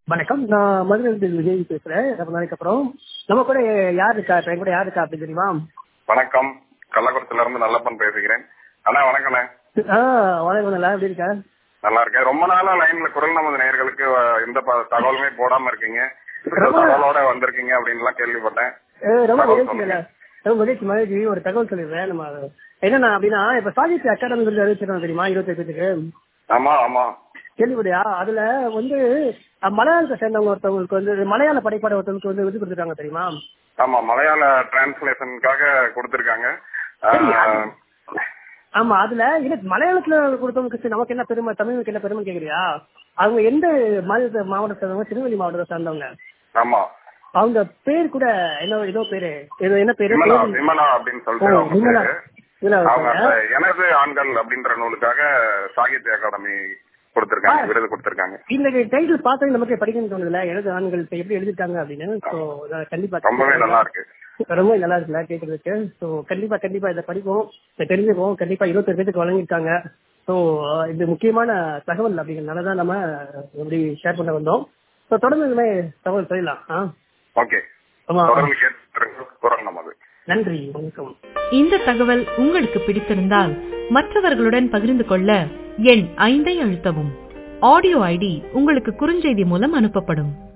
வணக்கம் நான் மதுரை விஜய் பேசுறேன் ரொம்ப நாளைக்கு அப்புறம் நம்ம கூட யார் இருக்கா இப்ப என் கூட யார் இருக்கா அப்படின்னு தெரியுமா வணக்கம் கள்ளக்குறிச்சில இருந்து நல்லப்பன் பேசுகிறேன் அண்ணா வணக்கண்ணே ஆஹ் வணக்கம் நல்லா எப்படி இருக்கா நல்லா இருக்கேன் ரொம்ப நாளா லைன்ல குரல் நமது நேயர்களுக்கு அஹ், எந்த ப- தகவலுமே போடாம இருக்கீங்க இந்த ரொம்ப- தகவலோட வந்திருக்கீங்க அப்படின்லாம் கேள்விப்பட்டேன் ஏய், ரொம்ப தகவல் மகிழ்ச்சி சொல்லுங்க. இல்ல ரொம்ப மகிழ்ச்சி மகிழ்ச்சி ஒரு தகவல் சொல்லிடுறேன் நம்ம அது- என்னன்னா அப்படின்னா இப்ப சாகித்ய அகாடமி விருது அறிவிச்சிருக்கோம் தெரியுமா இருபத்தி பேத்துக்கு ஆமா ஆமா கேள்விப்படியா அதுல வந்து அஹ், மலையாளத்தை சேர்ந்தவங்க ஒருத்தவங்களுக்கு வந்து மலையாள படைப்பாடு ஒருத்தவங்களுக்கு வந்து விருது கொடுத்துருக்காங்க தெரியுமா ஆமா மலையாள டிரான்ஸ்லேஷனுக்காக கொடுத்திருக்காங்க அஹ், சரி, அது- ஆமா அதுல இல்ல மலையாளத்துல கொடுத்தவங்களுக்கு சரி, நமக்கு என்ன பெருமை தமிழுக்கு என்ன பெருமை கேக்குறியா அவங்க எந்த மாநிலத்தை மாவட்டத்தை சேர்ந்தவங்க திருநெல்வேலி மாவட்டத்தை சேர்ந்தவங்க ஆமா அவங்க பேர் கூட என்ன ஏதோ பேரு ஏதோ என்ன பேரு விமலா பேரு- விமலா அப்படின்னு ஓ, சொல்லிட்டு அவங்க விமலா. பேரு. விமலா அவங்க இருக்காங்க. அந்த எனது ஆண்கள் அப்படின்ற நூலுக்காக சாகித்ய அகாடமி கொடுத்திருக்காங்க ஆ. விருது கொடுத்திருக்காங்க இந்த டைட்டில் பார்த்தா நமக்கு படிக்கணும்னு தோணுதுல எழுது ஆண்கள் இப்ப எப்படி எழுதிருக்காங்க அப்படின்னு சோ கண்டிப்பா ரொம்பவே நல்லா இருக்கு ரொம்ப நல்லா இருக்குல்ல கேக்குறதுக்கு சோ கண்டிப்பா கண்டிப்பா இதை படிப்போம் இதை தெரிஞ்சுப்போம் கண்டிப்பா இருபத்தொரு பேருக்கு வழங்கியிருக்காங்க சோ இது முக்கியமான தகவல் அப்படிங்கிறதுனால தான் நம்ம இப்படி ஷேர் பண்ண வந்தோம் சோ தொடர்ந்து இந்த மாதிரி தகவல் சொல்லலாம் ஆ ஓகே ஆமா தொடர்ந்து கேட்டு குரல் நமது நன்றி வணக்கம் இந்த தகவல் உங்களுக்கு பிடித்திருந்தால் மற்றவர்களுடன் பகிர்ந்து கொள்ள எண் ஐந்தை அழுத்தவும் ஆடியோ ஐடி உங்களுக்கு குறுஞ்செய்தி மூலம் அனுப்பப்படும்